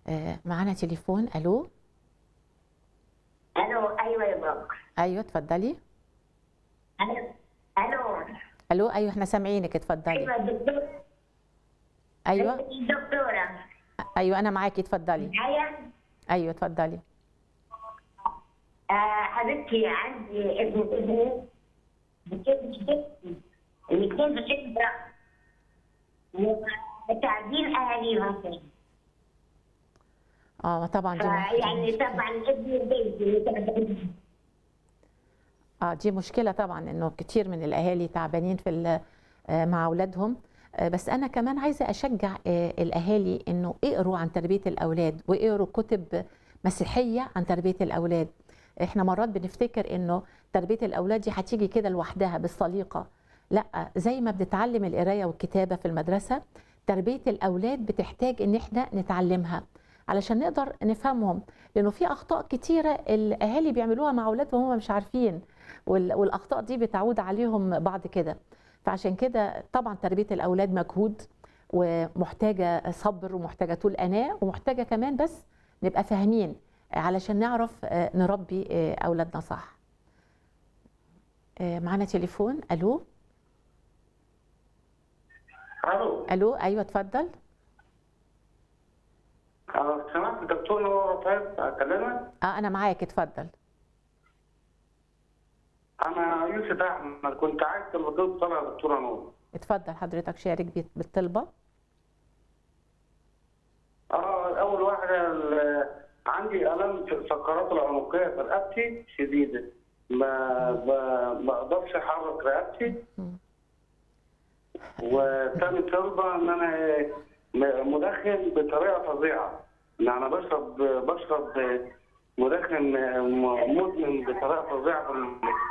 آه، معانا تليفون الو الو ايوه يا بابا ايوه اتفضلي الو الو الو ايوه احنا سامعينك اتفضلي ايوه دكتور ايوه دكتوره ايوه انا معاكي اتفضلي معايا ايوه اتفضلي آه، حبيبتي عندي ابن ابني بكيف شفتي الاثنين بشكل تعديل اهاليهم فيه اه طبعا دي مح- يعني طبعا ابني بيتي اه دي مشكله طبعا انه كتير من الاهالي تعبانين في ال- آه، مع اولادهم آه، بس انا كمان عايزه اشجع آه، الاهالي انه اقروا عن تربيه الاولاد واقروا كتب مسيحيه عن تربيه الاولاد احنا مرات بنفتكر انه تربيه الاولاد دي هتيجي كده لوحدها بالسليقه لا زي ما بنتعلم القرايه والكتابه في المدرسه تربيه الاولاد بتحتاج ان احنا نتعلمها علشان نقدر نفهمهم لانه في اخطاء كتيره الاهالي بيعملوها مع اولادهم وهم مش عارفين وال- والاخطاء دي بتعود عليهم بعد كده فعشان كده طبعا تربيه الاولاد مجهود ومحتاجه صبر ومحتاجه طول اناء ومحتاجه كمان بس نبقى فاهمين علشان نعرف آه، نربي آه، اولادنا صح آه، معانا تليفون الو الو الو ايوه اتفضل أنا سمعت الدكتور نور رفاعي اكلمك اه انا معاك اتفضل انا يوسف احمد كنت عايز الدكتور طلع دكتوره نور اتفضل حضرتك شارك بي- بالطلبه اه اول واحده ال- عندي الم في الفقرات العنقيه في رقبتي شديده ما ب- ما اقدرش احرك رقبتي مم. وتاني طلبه ان انا م- مدخن بطريقه فظيعه ان انا بشرب بشرب مدخن م- مدمن بطريقه فظيعه في ال-